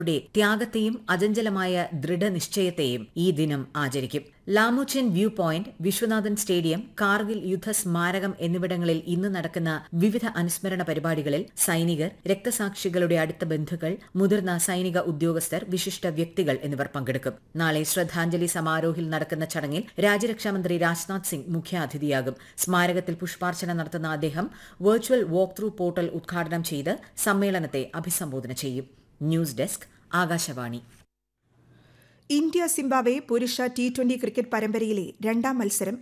യുടെ ത്യാഗത്തെയും അചഞ്ചലമായ ദൃഢനിശ്ചയത്തെയും ഈ ദിനം ആചരിക്കും Lamochen view point Viswanathan stadium Kargil യുദ്ധ സ്മാരകം എന്നിവിടങ്ങളിൽ ഇന്ന് നടക്കുന്ന വിവിധ അനുസ്മരണ പരിപാടികളിൽ സൈനികർ രക്തസാക്ഷികളുടെ അടുത്ത ബന്ധുക്കൾ മുതിർന്ന സൈനിക ഉദ്യോഗസ്ഥർ വിശിഷ്ട വ്യക്തികൾ എന്നിവർ പങ്കെടുക്കും നാളെ ശ്രദ്ധാഞ്ജലി സമാരോഹിൽ നടക്കുന്ന ചടങ്ങിൽ രാജ്യരക്ഷാമന്ത്രി രാജ്നാഥ് സിംഗ് മുഖ്യാതിഥിയാകും സ്മാരകത്തിൽ പുഷ്പാർച്ചന നടത്തുന്ന അദ്ദേഹം വെർച്വൽ വാക്ക് ത്രൂ പോർട്ടൽ ഉദ്ഘാടനം ചെയ്ത് സമ്മേളനത്തെ അഭിസംബോധന ചെയ്യും news desk Akashvani India Zimbabwe പുരുഷ ടി ട്വന്റി ക്രിക്കറ്റ് പരമ്പരയിലെ രണ്ടാം മത്സരം